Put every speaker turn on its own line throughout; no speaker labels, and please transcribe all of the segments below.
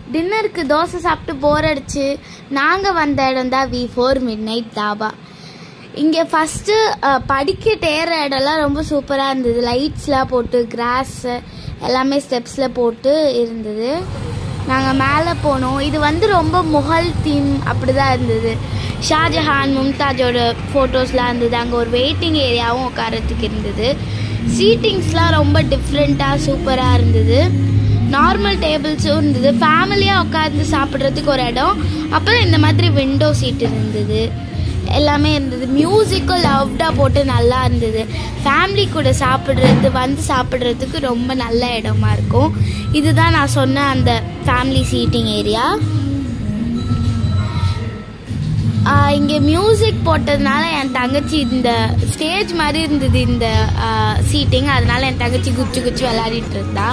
டின்னருக்கு தோசை சாப்பிட்டு போர் அடிச்சு நாங்கள் வந்த இடம் தான் V four midnight Dhaba இங்கே ஃபஸ்ட்டு படிக்கட்டு ஏற இடம்லாம் ரொம்ப சூப்பராக இருந்தது லைட்ஸ்லாம் போட்டு கிராஸ் எல்லாமே ஸ்டெப்ஸில் போட்டு இருந்தது நாங்கள் மேலே போனோம் இது வந்து ரொம்ப முகல் தீம் அப்படி தான் இருந்தது ஷாஜஹான் மும்தாஜோட ஃபோட்டோஸ்லாம் இருந்தது அங்கே ஒரு வெயிட்டிங் ஏரியாவும் உட்காரத்துக்கு இருந்தது சீட்டிங்ஸ்லாம் ரொம்ப டிஃப்ரெண்ட்டாக சூப்பராக இருந்தது நார்மல் டேபிள்ஸும் இருந்தது ஃபேமிலியாக உட்காந்து சாப்பிட்றதுக்கு ஒரு இடம் அப்புறம் இந்த மாதிரி விண்டோ சீட் இருந்தது எல்லாமே இருந்தது மியூசிக்கும் லவ்டாக போட்டு நல்லா இருந்தது ஃபேமிலி கூட சாப்பிட்றது வந்து சாப்பிட்றதுக்கு ரொம்ப நல்ல இடமா இருக்கும் இதுதான் நான் சொன்ன அந்த ஃபேமிலி சீட்டிங் ஏரியா இங்கே மியூசிக் போட்டதுனால என் தங்கச்சி இந்த ஸ்டேஜ் மாதிரி இருந்தது இந்த சீட்டிங் அதனால என் தங்கச்சி குச்சி குச்சி விளையாடிட்டு இருந்தா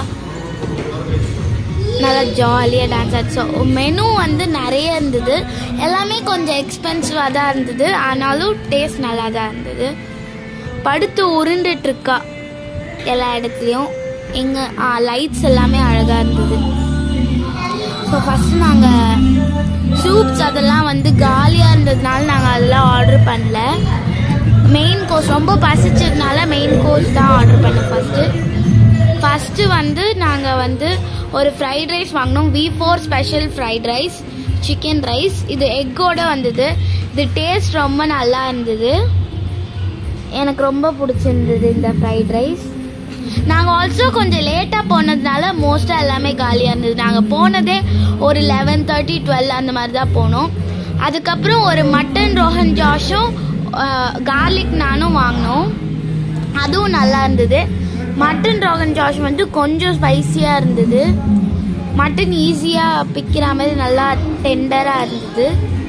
நல்லா ஜாலியாக டான்ஸ் ஆச்சு மெனு வந்து நிறைய இருந்தது எல்லாமே கொஞ்சம் எக்ஸ்பென்சிவாக தான் இருந்தது ஆனாலும் டேஸ்ட் நல்லா தான் இருந்தது படுத்து உருண்டுட்டு இருக்கா எல்லா இடத்துலையும் எங்கள் லைட்ஸ் எல்லாமே அழகாக இருந்தது ஸோ ஃபஸ்ட்டு நாங்கள் சூப்ஸ் அதெல்லாம் வந்து காலியாக இருந்ததுனால நாங்கள் அதெல்லாம் ஆர்டர் பண்ணல மெயின் கோர்ஸ் ரொம்ப பசிச்சதுனால மெயின் கோர்ஸ் தான் ஆர்டர் பண்ணோம் ஃபஸ்ட்டு ஃபஸ்ட்டு வந்து நாங்கள் வந்து ஒரு ஃப்ரைட் ரைஸ் வாங்கினோம் V four special fried rice chicken rice இது எக்கோட வந்தது இது டேஸ்ட் ரொம்ப நல்லா இருந்தது எனக்கு ரொம்ப பிடிச்சிருந்தது இந்த ஃப்ரைட் ரைஸ் நாங்கள் ஆல்சோ கொஞ்சம் லேட்டாக போனதுனால மோஸ்ட்டாக எல்லாமே காலியாக இருந்தது நாங்கள் போனதே ஒரு லெவன் தேர்ட்டி டுவெல் அந்த மாதிரி தான் போனோம் அதுக்கப்புறம் ஒரு மட்டன் ரோஹன் ஜாஷும் கார்லிக் நானும் வாங்கினோம் அதுவும் நல்லா இருந்தது மட்டன் ரோகன் ஜாஷ் வந்து கொஞ்சம் ஸ்பைசியாக இருந்தது மட்டன் ஈஸியாக பிக்கிற மாதிரி நல்லா டெண்டராக இருந்தது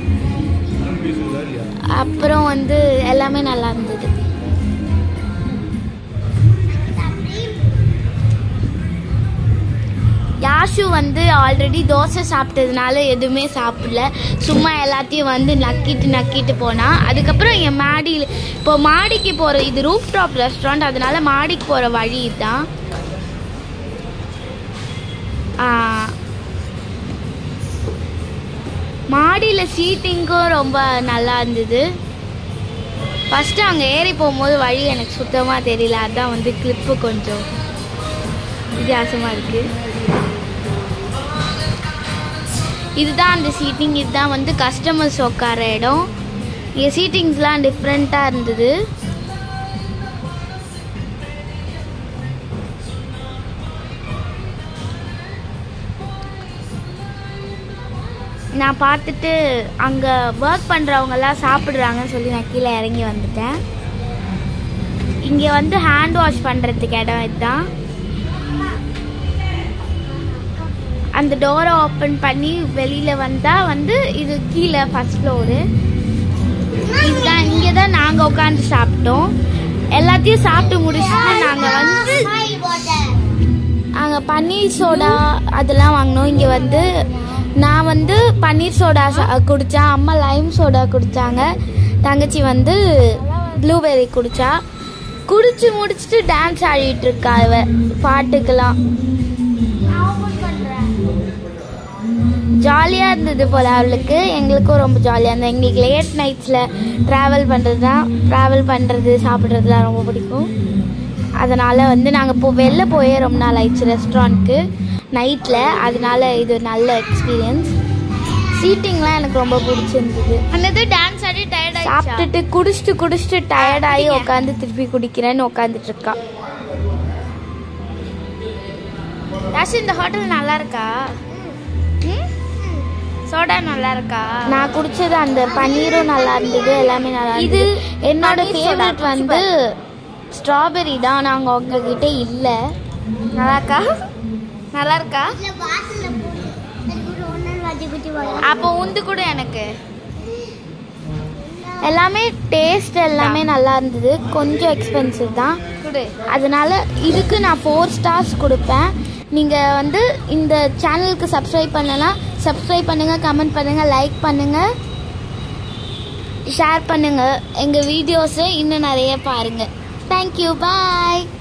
அப்புறம் வந்து எல்லாமே நல்லா இருந்தது யாஷு வந்து ஆல்ரெடி தோசை சாப்பிட்டதுனால எதுவுமே சாப்பிடல சும்மா எல்லாத்தையும் வந்து நக்கிட்டு நக்கிட்டு போனா அதுக்கப்புறம் என் மாடியில் இப்போ மாடிக்கு போகிற இது ரூஃப் டாப் ரெஸ்டாரண்ட் அதனால மாடிக்கு போகிற வழி தான் மாடியில் சீட்டிங்கும் ரொம்ப நல்லா இருந்தது ஃபஸ்ட்டு அங்கே ஏறி போகும்போது வழி எனக்கு சுத்தமாக தெரியல அதான் வந்து கிளிப்பு கொஞ்சம் வித்தியாசமாக இருக்குது இதுதான் அந்த சீட்டிங் இதுதான் வந்து கஸ்டமர்ஸ் உட்கார இடம் இங்கே சீட்டிங்ஸ்லாம் டிஃப்ரெண்ட்டாக இருந்தது நான் பார்த்துட்டு அங்கே ஒர்க் பண்ணுறவங்கெல்லாம் சாப்பிட்றாங்கன்னு சொல்லி நான் கீழே இறங்கி வந்துட்டேன் இங்கே வந்து ஹேண்ட் வாஷ் பண்ணுறதுக்கு இடம் இதுதான் அந்த டோரை ஓப்பன் பண்ணி வெளியில் வந்தால் வந்து இது கீழே ஃபர்ஸ்ட் ஃப்ளோரு இதுதான் இங்கே தான் நாங்கள் உட்காந்து சாப்பிட்டோம் எல்லாத்தையும் சாப்பிட்டு முடிச்சுட்டு நாங்கள் வந்து அங்கே பன்னீர் சோடா அதெல்லாம் வாங்கினோம் இங்கே வந்து நான் வந்து பன்னீர் சோடா குடித்தேன் அம்மா லைம் சோடா குடித்தாங்க தங்கச்சி வந்து ப்ளூபெர்ரி குடித்தா குடிச்சு முடிச்சுட்டு டான்ஸ் ஆடிட்டு இருக்கா இவ பாட்டுக்கெல்லாம் ஜாலியாக இருந்தது போல் அவளுக்கு எங்களுக்கும் ரொம்ப ஜாலியாக இருந்தது எங்களுக்கு லேட் நைட்ஸில் ட்ராவல் பண்ணுறது தான் ட்ராவல் பண்ணுறது சாப்பிட்றதுலாம் ரொம்ப பிடிக்கும் அதனால் வந்து நாங்கள் இப்போ வெளில போயே ரொம்ப நாள் ஆயிடுச்சு ரெஸ்டாரண்ட்க்கு நைட்டில் அதனால இது நல்ல எக்ஸ்பீரியன்ஸ் சீட்டிங்லாம் எனக்கு ரொம்ப பிடிச்சிருந்தது
அன்னது டான்ஸ் ஆடி டயர்ட் ஆயிடுச்சா
சாப்பிட்டுட்டு குடிச்சிட்டு குடிச்சிட்டு டயர்டாகி உட்காந்து திருப்பி குடிக்கிறேன்னு உட்காந்துட்டு இருக்கா
ராசி இந்த ஹோட்டல் நல்லா இருக்கா ம்? சோடா நல்லா இருக்கா
நான் குடிச்சது அந்த பன்னீரும் நல்லா இருந்தது எல்லாமே நல்லா
இது
இருந்தது என்னோட
பன்னீர் சோடா,
ஃபேவரட் வந்து ஸ்ட்ராபெரி தான் நாங்கள் உங்ககிட்ட இல்லை
நல்லா இருக்கா நல்லா இருக்கா
அப்போ உந்து கூட எனக்கு எல்லாமே டேஸ்ட் எல்லாமே நல்லா இருந்தது கொஞ்சம் எக்ஸ்பென்சிவ் தான்
குடு
அதனால இதுக்கு நான் ஃபோர் ஸ்டார்ஸ் கொடுப்பேன் நீங்கள் வந்து இந்த சேனலுக்கு சப்ஸ்கிரைப் பண்ணலாம் சப்ஸ்கிரைப் பண்ணுங்கள் கமெண்ட் பண்ணுங்கள் லைக் பண்ணுங்கள் ஷேர் பண்ணுங்கள் எங்கள் வீடியோஸை இன்னும் நிறைய பாருங்கள் தேங்க்யூ பாய்